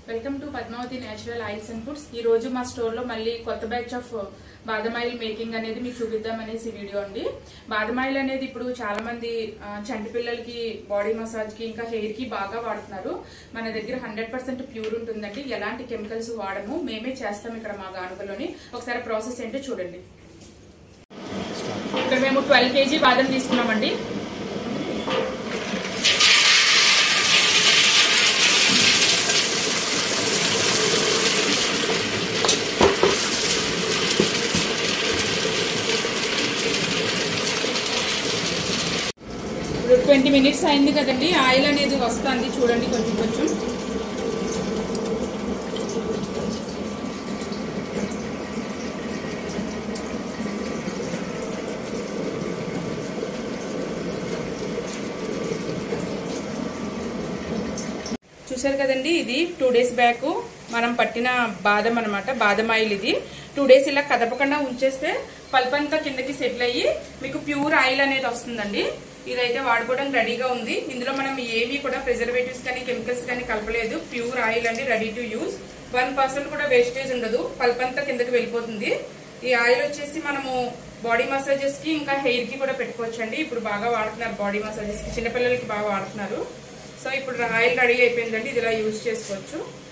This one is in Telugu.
welcome to Padmavathi natural oils and foods ఈ రోజు మా స్టోర్ లో మళ్ళీ కొత్త బ్యాచ్ ఆఫ్ బాదం ఆయిల్ మేకింగ్ అనేది మీకు చూపిద్దాం అనేసి వీడియో అండి బాదం ఆయిల్ అనేది ఇప్పుడు చాలా మంది ఆ, చంటి పిల్లలకి బాడీ మసాజ్ కి ఇంకా హెయిర్ కి బాగా వాడుతున్నారు మన దగ్గర హండ్రెడ్ పర్సెంట్ ప్యూర్ ఉంటుందండి ఎలాంటి కెమికల్స్ వాడము మేమే చేస్తాం ఇక్కడ మా గానుగలోని ఒకసారి ప్రాసెస్ ఏంటో చూడండి ఇక్కడ మేము ట్వెల్వ్ కేజీ బాదం తీసుకున్నామండి ఇప్పుడు ట్వంటీ మినిట్స్ అయింది కదండి ఆయిల్ అనేది వస్తుంది చూడండి కొంచెం కొంచెం చూసారు కదండి ఇది టూ డేస్ బ్యాక్ మనం పట్టిన బాదం అనమాట బాదం ఆయిల్ ఇది టూ డేస్ ఇలా కదపకుండా ఉంచేస్తే పల్ప్ అంతా కిందకి సెటిల్ అయ్యి మీకు ప్యూర్ ఆయిల్ అనేది వస్తుందండి ఇదైతే వాడుకోవడానికి రెడీగా ఉంది ఇందులో మనం ఏమీ కూడా ప్రిజర్వేటివ్స్ కానీ కెమికల్స్ కానీ కలపలేదు ప్యూర్ ఆయిల్ అండి ready to use one percent కూడా వేస్టేజ్ ఉండదు పల్ప్ అంతా కిందకి వెళ్ళిపోతుంది ఈ ఆయిల్ వచ్చేసి మనము బాడీ మసాజెస్ కి ఇంకా హెయిర్ కి కూడా పెట్టుకోవచ్చు అండి ఇప్పుడు బాగా వాడుతున్నారు బాడీ మసాజెస్ కి చిన్నపిల్లలకి బాగా వాడుతున్నారు సో ఇప్పుడు ఆయిల్ రెడీ అయిపోయిందండి ఇది ఇలా యూజ్ చేసుకోవచ్చు